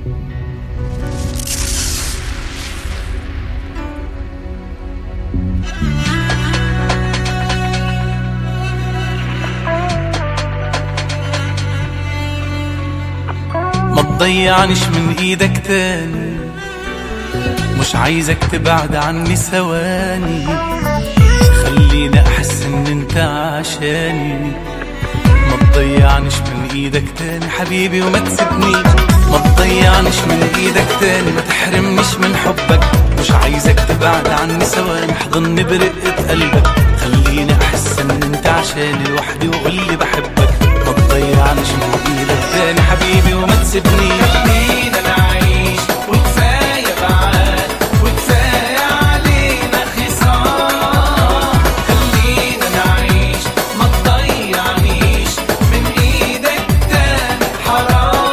ما تضيعنش من ايدك تاني مش عايزك تبعد عني ثواني خليني احس ان انت عشاني ما تضيعنش من ايدك تاني حبيبي وما تسيبنيش ما تضيعنش من ايدك تاني ما تحرمنيش من حبك مش عايزك تبعد عني ثواني احضني برقة قلبك خليني احس ان انت عشاني لوحدي وقول لي بحبك ما تضيعنش من ايدك تاني حبيبي وما تسيبنيش خلينا نعيش وكفايه بعاد وكفايه علينا خصام خلينا نعيش ما تضيعنيش من ايدك تاني حرام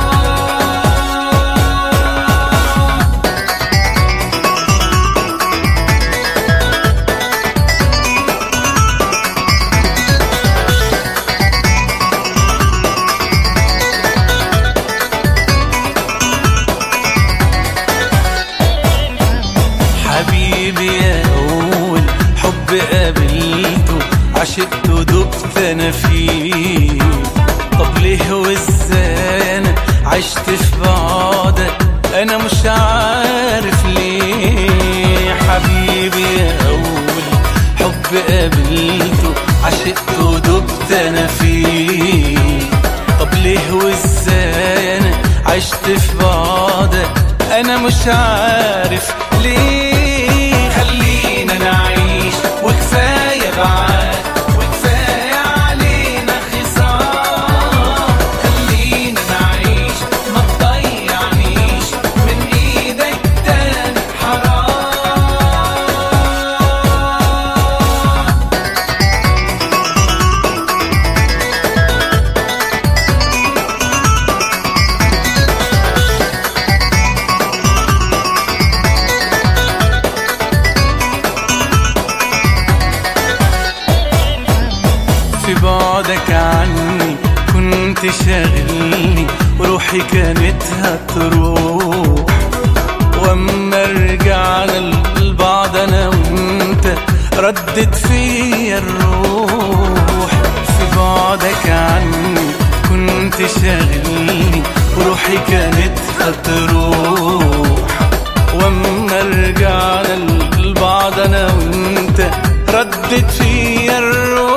حبيبي يا أول حب قابلته عشقته دبت أنا فيه طب ليه وازاي أنا عشت في بعدك أنا مش عارف ليه حبيبي يا أول حب قابلته عشقته دبت أنا فيه طب ليه وازاي أنا عشت في بعدك أنا مش عارف ليه خلينا نعيش وكفاية بعاد وكفاية علينا خصام خلينا نعيش ما تضيعنيش من ايدك تاني حرام في بعدك عني كنت شاغلني وروحي كانت هتروح واما رجعنا لبعض انا وانت ردت فيا الروح في بعدك عني كنت شاغلني وروحي كانت هتروح واما رجعنا لبعض انا وانت ردت فيا الروح